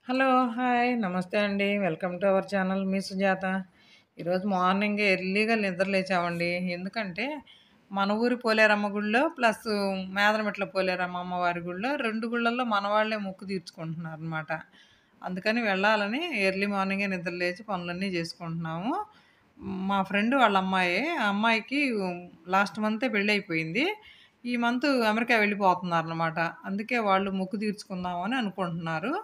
Hello. Hi. నమస్తే అండి. Welcome to our channel మీ సుజాత. ఈరోజు మార్నింగే ఎర్లీగా నిద్ర లేచామండి. ఎందుకంటే, మన ఊరి పోలేరమ్మ గుడిలో ప్లస్ మేదరమెట్ల పోలేరమ్మ అమ్మవారి గుడిలో 2 గుళ్ళల్లో మన వాళ్ళే మొక్కు తీర్చుకుంటున్నారనమాట. అందుకని వెళ్ళాలని ఎర్లీ మార్నింగే నిద్ర లేచి పనులన్నీ చేసుకుంటున్నాము. మా ఫ్రెండ్ వాళ్ళ అమ్మాయే. ఆ అమ్మాయికి లాస్ట్ మంతే పెళ్లయిపోయింది. ఈ మంత్ అమెరికా వెళ్ళిపోతున్నారనమాట. అందుకే వాళ్ళు మొక్కు తీర్చుకుందామని అనుకుంటున్నారు.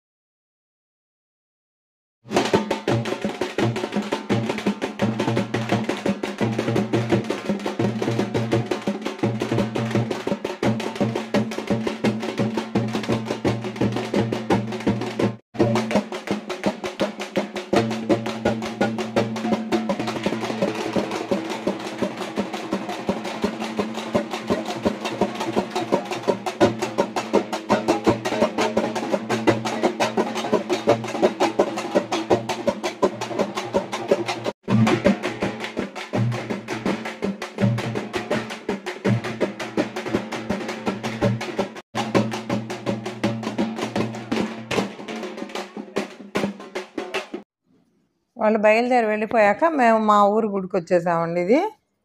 వాళ్ళు బయలుదేరి వెళ్ళిపోయాక మేము మా ఊరు గుడికొచ్చేసామండి ఇది.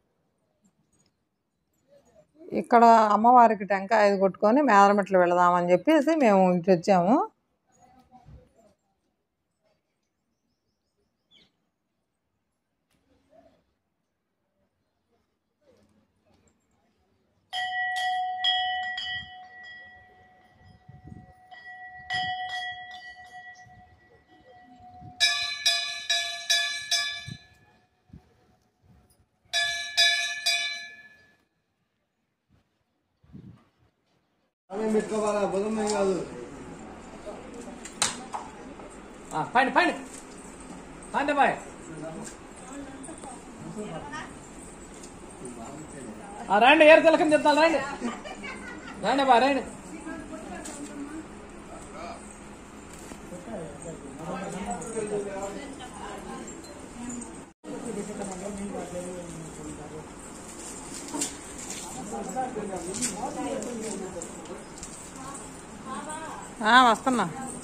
ఇక్కడ అమ్మవారికి టెంకాయ అది కొట్టుకొని మేదరమెట్లు వెళదామని చెప్పేసి మేము ఇటొచ్చాము. అన్నం పెట్టుకోవాలా బుధం ఏం కాదు ఆ, పండి పండి పండి బాయ్ ఆ, రండి ఏరు తిలకం చెప్తాను రండి రండి బా రండి ఆ, వస్తున్నా.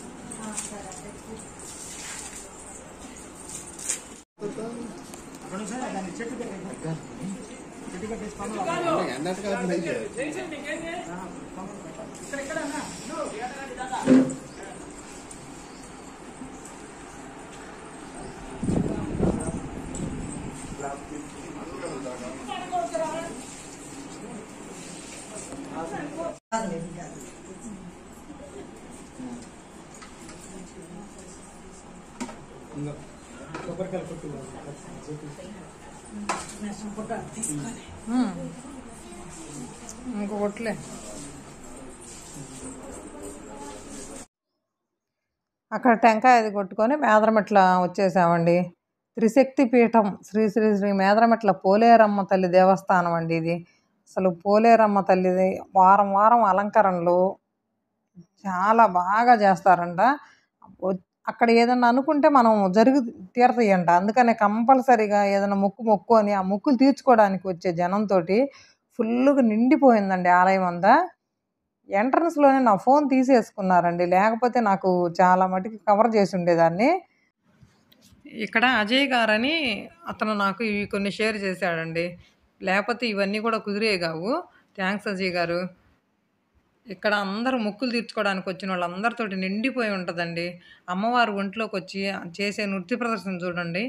అన్నట్టు కాదు నైజే. ఉమ్. ఇంకొకట్లే అక్కడ టెంకాయ అది కొట్టుకొని మేదరమెట్ల వచ్చేసామండి త్రిశక్తి పీఠం శ్రీ శ్రీ శ్రీ మేదరమెట్ల పోలేరమ్మ తల్లి దేవస్థానం అండి ఇది అసలు పోలేరమ్మ తల్లిది వారం వారం అలంకరణలు చాలా బాగా చేస్తారంట వ- అక్కడ ఏదన్నా అనుకుంటే మనం జరుగు తీరతాయంట అందుకనే కంపల్సరీగా ఏదైనా మొక్కు మొక్కు అని ఆ మొక్కులు తీర్చుకోవడానికి వచ్చే జనంతో ఫుల్గా నిండిపోయిందండి ఆలయం అంతా ఎంట్రన్స్లోనే నా ఫోన్ తీసేసుకున్నారండి లేకపోతే నాకు చాలా మటుకు కవర్ చేసి ఉండేదాన్ని ఇక్కడ అజయ్ గారని అతను నాకు ఇవి కొన్ని షేర్ చేశాడండి లేకపోతే ఇవన్నీ కూడా కుదిరే కావు థ్యాంక్స్ అజయ్ గారు ఇక్కడ అందరూ మొక్కులు తీర్చుకోవడానికి వచ్చిన వాళ్ళందరితోటి నిండిపోయి ఉంటుందండి అమ్మవారు ఒంట్లోకి వచ్చి చేసే నృత్య ప్రదర్శన చూడండి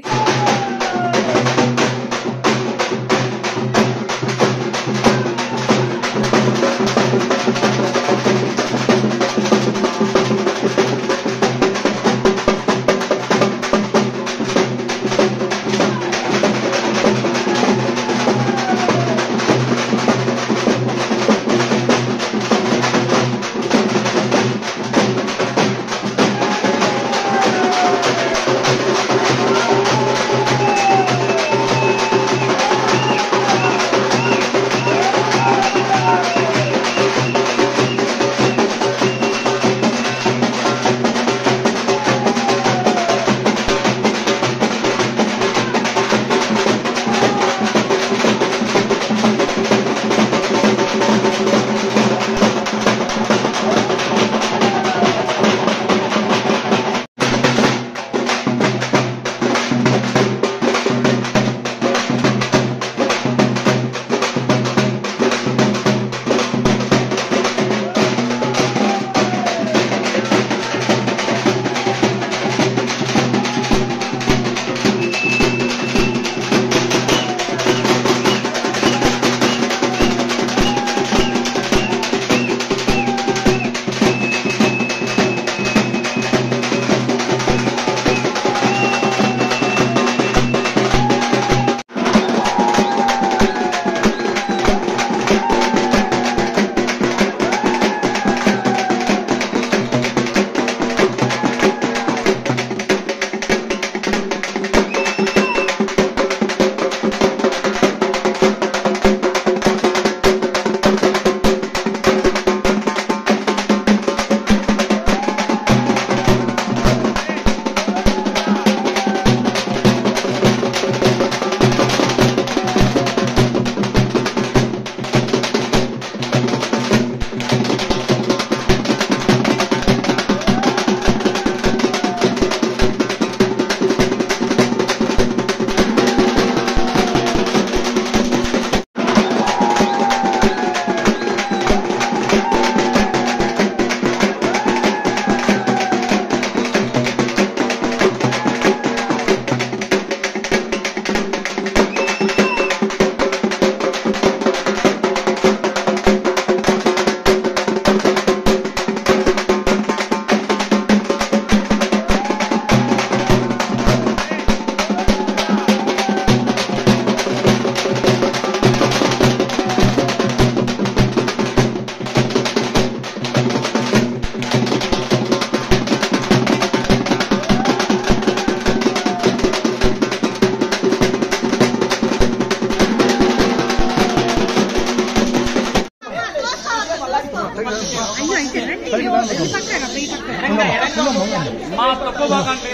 మా తప్పు బాగండి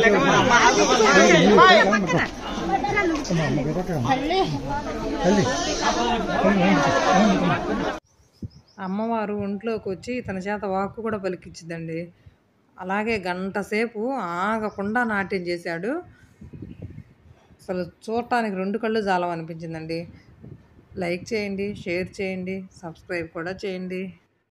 అమ్మవారు ఒంట్లోకి వచ్చి తన చేత వాక్కు కూడా పలికించిందండి అలాగే గంట సేపు ఆగకుండా నాట్యం చేశాడు అసలు చూడటానికి రెండు కళ్ళు జాలం అనిపించిందండి లైక్ చేయండి షేర్ చేయండి సబ్స్క్రైబ్ కూడా చేయండి